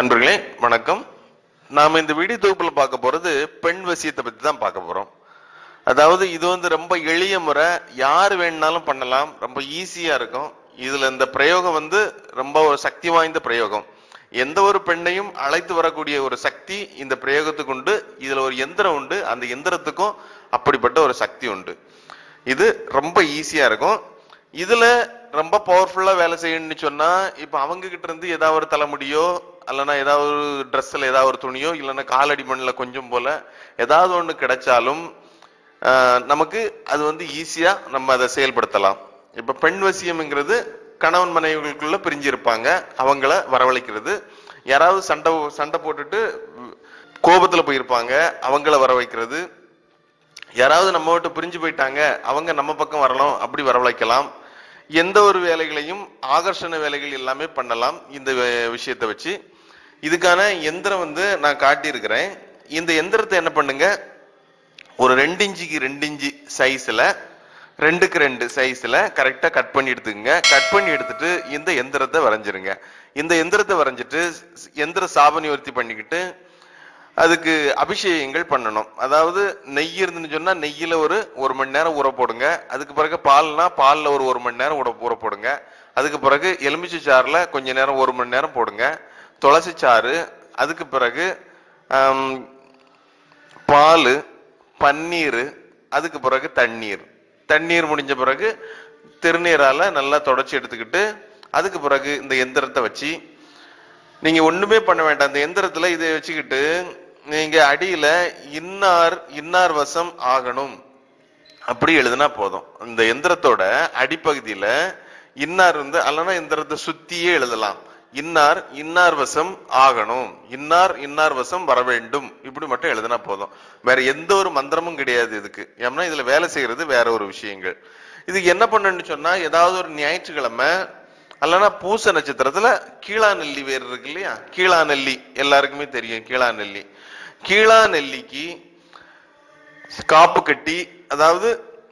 அன்பர்களே வணக்கம் நாம இந்த வீடியோ தொகுப்புல பார்க்க போறது பெண் வசியத்தை பத்தி தான் பார்க்க போறோம் அதாவது இது வந்து ரொம்ப எளிய முறை யார் வேணுனாலும் பண்ணலாம் ரொம்ப ஈஸியா இருக்கும் இதுல இந்த பிரயோகம் வந்து ரொம்ப ஒரு சக்தி வாய்ந்த பிரயோகம் எந்த ஒரு பெண்ணையும் அழைத்து வரக்கூடிய ஒரு சக்தி இந்த பிரயோகத்துக்கு உண்டு இதுல ஒரு எந்திரம் உண்டு அந்த எந்திரத்துக்கும் அப்படிப்பட்ட ஒரு சக்தி உண்டு இது ரொம்ப ஈஸியா இருக்கும் இதுல ரொம்ப பவர்ஃபுல்லா வேலை செய்யணும்னு சொன்னா இப்ப அவங்க கிட்ட இருந்து ஏதாவது ஒரு தலைமுடியோ இல்லைன்னா ஏதாவது ஒரு ட்ரெஸ்ல ஏதாவது ஒரு துணியோ இல்லைன்னா காலடி மண்ணில் கொஞ்சம் போல ஏதாவது ஒண்ணு கிடைச்சாலும் ஆஹ், நமக்கு அது வந்து ஈஸியா நம்ம அதை செயல்படுத்தலாம் இப்ப பெண் வசியம்ங்கிறது கணவன் மனைவிகளுக்குள்ள பிரிஞ்சு இருப்பாங்க அவங்கள வரவழைக்கிறது யாராவது சண்டை சண்டை போட்டுட்டு கோபத்துல போயிருப்பாங்க அவங்கள வர வைக்கிறது யாராவது நம்ம விட்டு பிரிஞ்சு போயிட்டாங்க அவங்க நம்ம பக்கம் வரலாம் அப்படி வரவழைக்கலாம் எந்த ஒரு வேலைகளையும் ஆகர்ஷண வேலைகள் எல்லாமே பண்ணலாம் இந்த வே- விஷயத்தை வச்சு இதுக்கான எந்திரம் வந்து நான் காட்டியிருக்கிறேன் இந்த எந்திரத்தை என்ன பண்ணுங்க ஒரு ரெண்டு இன்ச்சுக்கு ரெண்டு இன்ச்சு சைஸ்ல ரெண்டுக்கு ரெண்டு சைஸ்ல கரெக்டா கட் பண்ணி எடுத்துக்கங்க கட் பண்ணி எடுத்துட்டு இந்த எந்திரத்தை வரைஞ்சிருங்க இந்த எந்திரத்தை வரைஞ்சிட்டு எந்திர சாபனிவர்த்தி பண்ணிக்கிட்டு அதுக்கு அபிஷேகங்கள் பண்ணணும் அதாவது நெய் இருந்துன்னு சொன்னா நெய்யில ஒரு ஒரு மணி நேரம் ஊற போடுங்க அதுக்கு பிறகு பால்னா பால்ல ஒரு ஒரு மணி நேரம் ஊற ஊற போடுங்க அதுக்கு பிறகு எலுமிச்சை சாறுல கொஞ்ச நேரம் ஒரு மணி நேரம் போடுங்க துளசி சாறு அதுக்கு பிறகு ஆம், பால் பன்னீர் அதுக்கு பிறகு தண்ணீர் தண்ணீர் முடிஞ்ச பிறகு திருநீரால நல்லா தொடச்சி எடுத்துக்கிட்டு அதுக்கு பிறகு இந்த எந்திரத்தை வச்சு நீங்க ஒண்ணுமே பண்ண வேண்டாம் இந்த எந்திரத்துல இதை வச்சுக்கிட்டு நீங்க அடியில இன்னார் இன்னார் வசம் ஆகணும் அப்படி எழுதுனா போதும் இந்த எந்திரத்தோட அடிப்பகுதியில இன்னார் வந்து அல்லனா எந்திரத்தை சுத்தியே எழுதலாம் இன்னார் இன்னார் வசம் ஆகணும் இன்னார் இன்னார் வசம் வர வேண்டும் இப்படி மட்டும் எழுதினா போதும் வேற எந்த ஒரு மந்திரமும் கிடையாது இதுக்கு ஏன்னா இதுல வேலை செய்யறது வேற ஒரு விஷயங்கள் இதுக்கு என்ன பண்ணணும்னு சொன்னா ஏதாவது ஒரு ஞாயிற்றுக்கிழமை அல்லனா பூச நட்சத்திரத்துல கீழா நெல்லி வேர் இருக்கு இல்லையா கீழா நெல்லி எல்லாருக்குமே தெரியும் கீழா நெல்லி கீழா நெல்லிக்கு காப்பு கட்டி அதாவது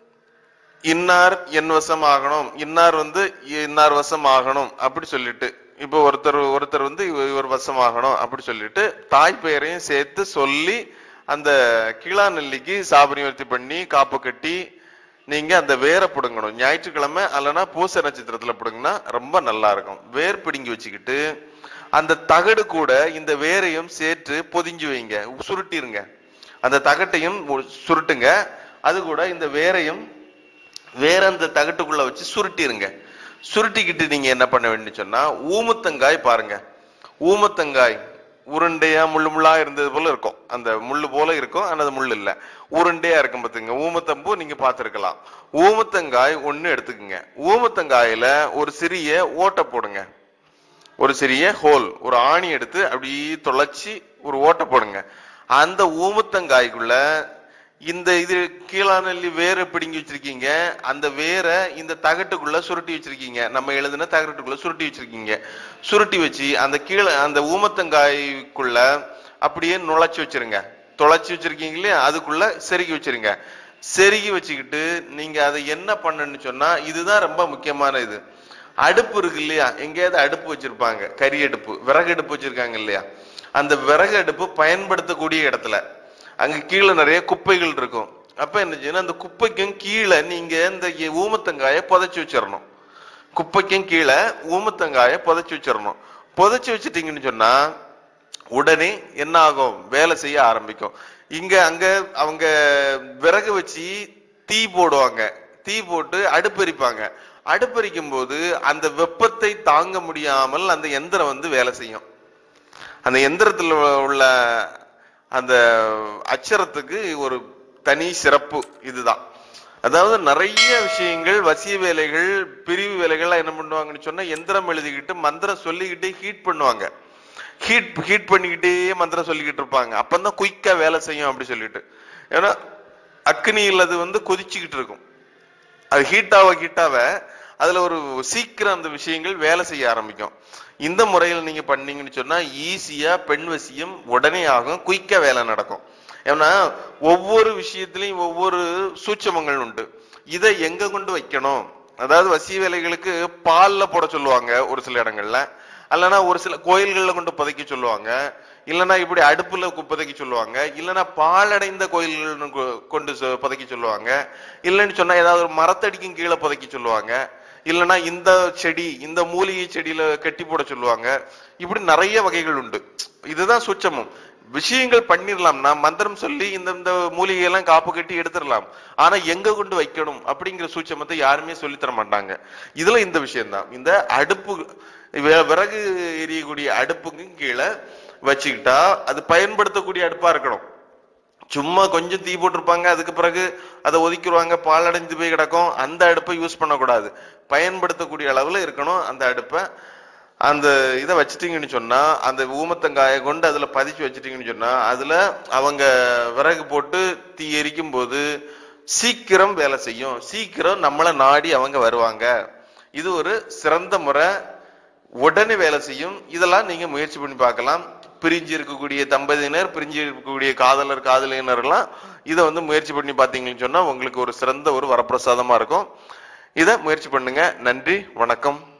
இன்னார் என் வசம் ஆகணும் இன்னார் வந்து இன்னார் வசம் ஆகணும் அப்படி சொல்லிட்டு இப்போ ஒருத்தர் ஒருத்தர் வந்து இவ- இவர் வசம் ஆகணும் அப்படி சொல்லிட்டு தாய் பெயரையும் சேர்த்து சொல்லி அந்த கீழா நெல்லிக்கு சாபனிவர்த்தி பண்ணி காப்பு கட்டி நீங்க அந்த வேரை பிடுங்கணும் ஞாயிற்றுக்கிழமை அல்லனா பூச நட்சத்திரத்துல பிடுங்கினா ரொம்ப நல்லா இருக்கும் வேர் பிடுங்கி வச்சுக்கிட்டு அந்த தகடு கூட இந்த வேரையும் சேர்த்து பொதிஞ்சு வைங்க சுருட்டிருங்க அந்த தகட்டையும் மு- சுருட்டுங்க அது கூட இந்த வேரையும் வேற அந்த தகட்டுக்குள்ள வச்சு சுருட்டிருங்க சுருட்டிக்கிட்டு நீங்க என்ன பண்ண வேண்டும்னு சொன்னா ஊமத்தங்காய் பாருங்க ஊமத்தங்காய் உருண்டையா முள்ளு முள்ளா இருந்தது போல இருக்கும் அந்த முள்ளு போல இருக்கும் ஆனா அது முள்ளு இல்ல உருண்டையா இருக்கும் பாத்துங்க ஊமத்தம்பூ நீங்க பார்த்திருக்கலாம் ஊமத்தங்காய் ஒண்ணு எடுத்துக்கங்க ஊமத்தங்காயில ஒரு சிறிய ஓட்டை போடுங்க ஒரு சிறிய ஹோல் ஒரு ஆணி எடுத்து அப்படியே தொலைச்சி ஒரு ஓட்டை போடுங்க அந்த ஊமத்தங்காய்க்குள்ள இந்த இது கீழாநெல்லி வேரை பிடுங்கி வச்சிருக்கீங்க அந்த வேரை இந்த தகட்டுக்குள்ள சுருட்டி வச்சிருக்கீங்க நம்ம எழுதின தகட்டுக்குள்ள சுருட்டி வச்சிருக்கீங்க சுருட்டி வச்சு அந்த கீழே அந்த ஊமத்தங்காய்க்குள்ள அப்படியே நுழைச்சு வச்சிருங்க தொலைச்சு வச்சிருக்கீங்க இல்லையா அதுக்குள்ள செருகி வச்சிருங்க செருகி வச்சுக்கிட்டு நீங்க அதை என்ன பண்ணணும்னு சொன்னா இதுதான் ரொம்ப முக்கியமான இது அடுப்பு இருக்கு இல்லையா எங்கேயாவது அடுப்பு வச்சிருப்பாங்க கரி அடுப்பு விறகு அடுப்பு வச்சிருக்காங்க இல்லையா அந்த விறகு அடுப்பு பயன்படுத்தக்கூடிய இடத்துல அங்க கீழே நிறைய குப்பைகள் இருக்கும் அப்ப என்ன செய்யணும் அந்த குப்பைக்கும் கீழே நீங்க இந்த எ- ஊமத்தங்காயை புதைச்சு வச்சிடணும் குப்பைக்கும் கீழே ஊமத்தங்காயை புதைச்சு வச்சிடணும் புதைச்சு வச்சிட்டீங்கன்னு சொன்னா உடனே என்ன ஆகும் வேலை செய்ய ஆரம்பிக்கும் இங்க அங்க அவங்க விறகு வச்சு தீ போடுவாங்க தீ போட்டு அடுப்பெரிப்பாங்க அடுப்பெரிக்கும் போது அந்த வெப்பத்தை தாங்க முடியாமல் அந்த எந்திரம் வந்து வேலை செய்யும் அந்த எந்திரத்துல உள்ள அந்த அச்சரத்துக்கு ஒரு தனி சிறப்பு இதுதான் அதாவது நிறைய விஷயங்கள் வசிய வேலைகள் பிரிவு வேலைகள்லாம் என்ன பண்ணுவாங்கன்னு சொன்னா எந்திரம் எழுதிக்கிட்டு மந்திரம் சொல்லிக்கிட்டே ஹீட் பண்ணுவாங்க ஹீட் ஹீட் பண்ணிக்கிட்டே மந்திரம் சொல்லிக்கிட்டு இருப்பாங்க அப்பதான் குயிக்கா வேலை செய்யும் அப்படி சொல்லிட்டு ஏன்னா அக்னியில் அது வந்து கொதிச்சுக்கிட்டு இருக்கும் அது ஹீட்டாவ ஹீட்டாவ அதுல ஒரு சீக்கிரம் அந்த விஷயங்கள் வேலை செய்ய ஆரம்பிக்கும் இந்த முறையில் நீங்க பண்ணீங்கன்னு சொன்னா ஈஸியா பெண் வசியம் உடனே ஆகும் குயிக்கா வேலை நடக்கும் ஏன்னா ஒவ்வொரு விஷயத்திலையும் ஒவ்வொரு சூட்சமங்கள் உண்டு இதை எங்க கொண்டு வைக்கணும் அதாவது வசிய வேலைகளுக்கு பால்ல போட சொல்லுவாங்க ஒரு சில இடங்கள்ல அல்லனா ஒரு சில கோயில்கள்ல கொண்டு புதைக்க சொல்லுவாங்க இல்லனா இப்படி அடுப்புல கு- புதைக்க சொல்லுவாங்க இல்லனா பாழடைந்த கோயில்கள் கொண்டு சொ- புதைக்க சொல்லுவாங்க இல்லைன்னு சொன்னா ஏதாவது ஒரு மரத்தடிக்கும் கீழே புதைக்க சொல்லுவாங்க இல்லனா இந்த செடி இந்த மூலிகை செடியில கட்டி போட சொல்லுவாங்க இப்படி நிறைய வகைகள் உண்டு இதுதான் சூட்சமம் விஷயங்கள் பண்ணிரலாம்னா மந்திரம் சொல்லி இந்த இந்த மூலிகை எல்லாம் காப்பு கட்டி எடுத்துடலாம் ஆனா எங்க கொண்டு வைக்கணும் அப்படிங்கிற சூட்சமத்தை யாருமே சொல்லித் தர மாட்டாங்க இதுல இந்த விஷயம்தான் இந்த அடுப்பு வி- விறகு எரியக்கூடிய அடுப்புக்கு கீழே வச்சுக்கிட்டா அது பயன்படுத்தக்கூடிய அடுப்பா இருக்கணும் சும்மா கொஞ்சம் தீ போட்டிருப்பாங்க அதுக்கு பிறகு அதை ஒதுக்கிடுவாங்க பாலடைஞ்சு போய் கிடக்கும் அந்த அடுப்பை யூஸ் பண்ணக்கூடாது பயன்படுத்தக்கூடிய அளவுல இருக்கணும் அந்த அடுப்பை அந்த இதை வச்சிட்டீங்கன்னு சொன்னா அந்த ஊமத்தங்காயை கொண்டு அதுல பதிச்சு வச்சிட்டீங்கன்னு சொன்னா அதுல அவங்க விறகு போட்டு தீ எரிக்கும் போது சீக்கிரம் வேலை செய்யும் சீக்கிரம் நம்மளை நாடி அவங்க வருவாங்க இது ஒரு சிறந்த முறை உடனே வேலை செய்யும் இதெல்லாம் நீங்க முயற்சி பண்ணி பார்க்கலாம் பிரிஞ்சு இருக்கக்கூடிய தம்பதியினர் பிரிஞ்சு இருக்கக்கூடிய காதலர் காதலியினர்லாம் இதை வந்து முயற்சி பண்ணி பார்த்தீங்கன்னு சொன்னா உங்களுக்கு ஒரு சிறந்த ஒரு வரப்பிரசாதமா இருக்கும் இதை முயற்சி பண்ணுங்க நன்றி வணக்கம்